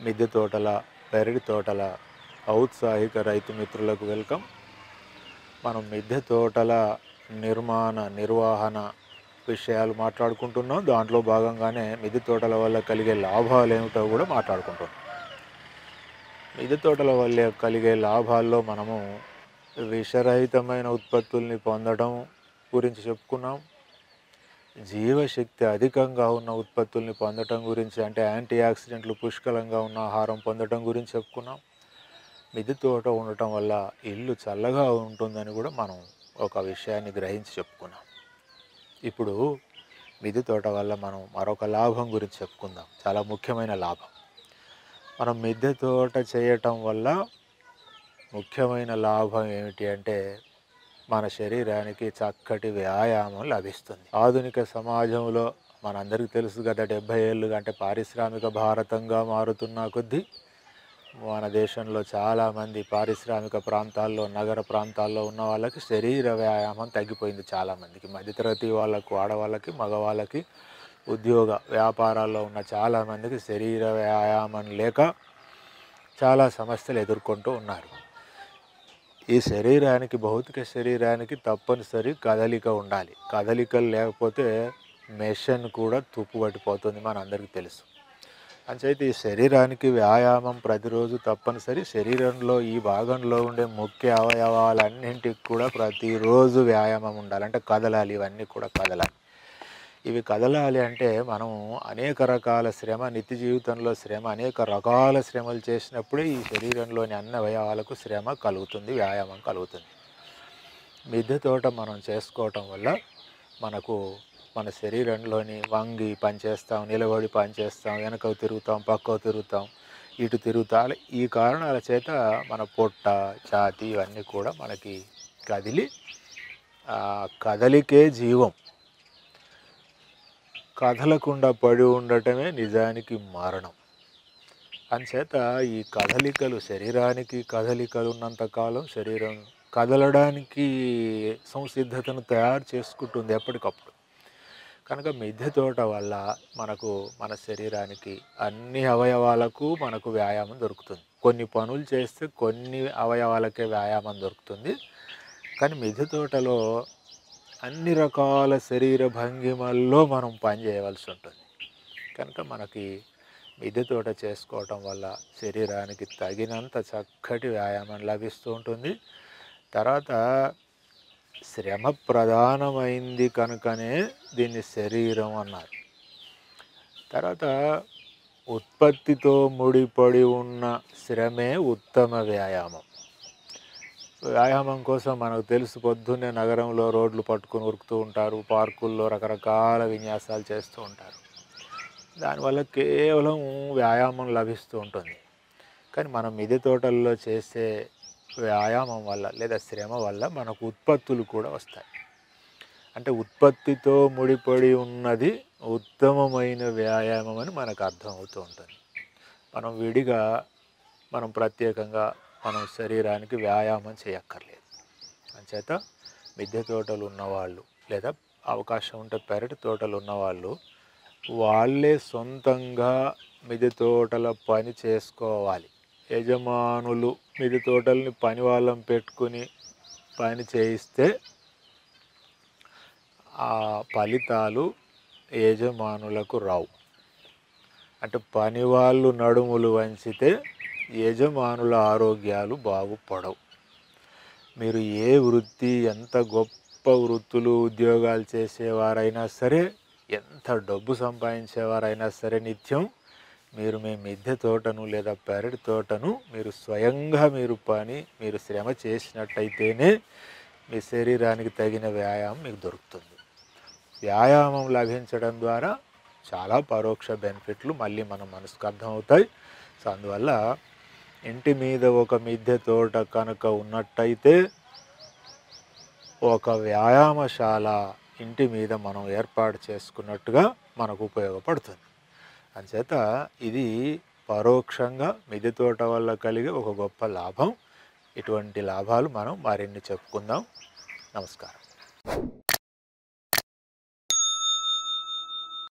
మిద్దె తోటల పెరటి తోటల ఔత్సాహిక రైతు మిత్రులకు వెల్కమ్ మనం మిద్దె తోటల నిర్మాణ నిర్వహణ విషయాలు మాట్లాడుకుంటున్నాం దాంట్లో భాగంగానే మిద్దె తోటల వల్ల కలిగే లాభాలు ఏమిటో కూడా మాట్లాడుకుంటున్నాం మిద్దె తోటల వల్ల కలిగే లాభాల్లో మనము విషరహితమైన ఉత్పత్తుల్ని పొందడం గురించి చెప్పుకున్నాం జీవశక్తి అధికంగా ఉన్న ఉత్పత్తుల్ని పొందటం గురించి అంటే యాంటీ ఆక్సిడెంట్లు పుష్కలంగా ఉన్న ఆహారం పొందటం గురించి చెప్పుకున్నాం మిద్దె తోట ఉండటం వల్ల ఇల్లు చల్లగా ఉంటుందని కూడా మనం ఒక విషయాన్ని గ్రహించి చెప్పుకున్నాం ఇప్పుడు మిద్దె తోట వల్ల మనం మరొక లాభం గురించి చెప్పుకుందాం చాలా ముఖ్యమైన లాభం మనం మిద్దె తోట చేయటం వల్ల ముఖ్యమైన లాభం ఏమిటి అంటే మన శరీరానికి చక్కటి వ్యాయామం లభిస్తుంది ఆధునిక సమాజంలో మనందరికీ తెలుసు కదా డెబ్భై ఏళ్ళు అంటే పారిశ్రామిక భారతంగా మారుతున్న కొద్దీ మన దేశంలో చాలామంది పారిశ్రామిక ప్రాంతాల్లో నగర ప్రాంతాల్లో ఉన్న వాళ్ళకి శరీర వ్యాయామం తగ్గిపోయింది చాలామందికి మధ్యతరగతి వాళ్ళకు ఆడవాళ్ళకి మగవాళ్ళకి ఉద్యోగ వ్యాపారాల్లో ఉన్న చాలామందికి శరీర వ్యాయామం లేక చాలా సమస్యలు ఎదుర్కొంటూ ఉన్నారు ఈ శరీరానికి భౌతిక శరీరానికి తప్పనిసరి కదలిక ఉండాలి కదలికలు లేకపోతే మెషిన్ కూడా తుప్పు పట్టిపోతుంది మన అందరికీ తెలుసు అంచేత ఈ శరీరానికి వ్యాయామం ప్రతిరోజు తప్పనిసరి శరీరంలో ఈ భాగంలో ఉండే ముఖ్య అవయవాలన్నింటికి కూడా ప్రతిరోజు వ్యాయామం ఉండాలి అంటే కదలాలి ఇవన్నీ కూడా కదలాలి ఇవి కదలాలి అంటే మనం అనేక రకాల శ్రమ నిత్య జీవితంలో శ్రమ అనేక రకాల శ్రమలు చేసినప్పుడే ఈ శరీరంలోని అన్ని అవయవాలకు శ్రమ కలుగుతుంది వ్యాయామం కలుగుతుంది మిద్దె తోట మనం చేసుకోవటం వల్ల మనకు మన శరీరంలోని వంగి పనిచేస్తాం నిలబడి పనిచేస్తాం వెనకకు తిరుగుతాం పక్కకు తిరుగుతాం ఇటు తిరుగుతాం ఈ కారణాల చేత మన పొట్ట ఛాతి ఇవన్నీ కూడా మనకి కదిలి ఆ కదలికే జీవం కదలకుండా పడి ఉండటమే నిజానికి మరణం అంచేత ఈ కదలికలు శరీరానికి కదలికలు ఉన్నంతకాలం శరీరం కదలడానికి సంసిద్ధతను తయారు చేసుకుంటుంది ఎప్పటికప్పుడు కనుక మిద్దె తోట వల్ల మనకు మన శరీరానికి అన్ని అవయవాలకు మనకు వ్యాయామం దొరుకుతుంది కొన్ని పనులు చేస్తే కొన్ని అవయవాలకే వ్యాయామం దొరుకుతుంది కానీ మిద్దె తోటలో అన్ని రకాల శరీర భంగిమల్లో మనం పని చేయవలసి ఉంటుంది కనుక మనకి మిద్దె తోట చేసుకోవటం వల్ల శరీరానికి తగినంత చక్కటి వ్యాయామం లభిస్తూ ఉంటుంది తర్వాత శ్రమ ప్రధానమైంది కనుకనే దీన్ని శరీరం అన్నారు తర్వాత ఉత్పత్తితో ముడిపడి ఉన్న శ్రమే ఉత్తమ వ్యాయామం వ్యాయామం కోసం మనకు తెలుసు పొద్దున్నే నగరంలో రోడ్లు పట్టుకొని ఉరుకుతూ ఉంటారు పార్కుల్లో రకరకాల విన్యాసాలు చేస్తూ ఉంటారు దానివల్ల కేవలం వ్యాయామం లభిస్తూ ఉంటుంది కానీ మనం మిద్దె తోటల్లో చేసే వ్యాయామం వల్ల లేదా శ్రమ వల్ల మనకు ఉత్పత్తులు కూడా వస్తాయి అంటే ఉత్పత్తితో ముడిపడి ఉన్నది ఉత్తమమైన వ్యాయామం అని మనకు అర్థమవుతూ ఉంటుంది మనం విడిగా మనం ప్రత్యేకంగా మనం శరీరానికి వ్యాయామం చేయక్కర్లేదు అంచేత మిద్దె తోటలు ఉన్నవాళ్ళు లేదా అవకాశం ఉంటే పెరటి తోటలు ఉన్నవాళ్ళు వాళ్ళే సొంతంగా మిద్దె తోటల పని చేసుకోవాలి యజమానులు మిద్దె తోటల్ని పని వాళ్ళని పెట్టుకుని పని చేయిస్తే ఆ ఫలితాలు యజమానులకు రావు అంటే పని వాళ్ళు నడుములు వంచితే యజమానుల ఆరోగ్యాలు బాగుపడవు మీరు ఏ వృత్తి ఎంత గొప్ప వృత్తులు ఉద్యోగాలు చేసేవారైనా సరే ఎంత డబ్బు సంపాదించేవారైనా సరే నిత్యం మీరు మీ మిద్దె తోటను లేదా పెరటి తోటను మీరు స్వయంగా మీరు పని మీరు శ్రమ చేసినట్టయితేనే మీ శరీరానికి తగిన వ్యాయామం మీకు దొరుకుతుంది వ్యాయామం లభించడం ద్వారా చాలా పరోక్ష బెనిఫిట్లు మళ్ళీ మన మనసుకు అర్థమవుతాయి సో అందువల్ల ఇంటి మీద ఒక మిద్దె తోట కనుక ఉన్నట్టయితే ఒక వ్యాయామశాల ఇంటి మీద మనం ఏర్పాటు చేసుకున్నట్టుగా మనకు ఉపయోగపడుతుంది అంచేత ఇది పరోక్షంగా మిద్దె తోట వల్ల కలిగే ఒక గొప్ప లాభం ఇటువంటి లాభాలు మనం మరిన్ని చెప్పుకుందాం నమస్కారం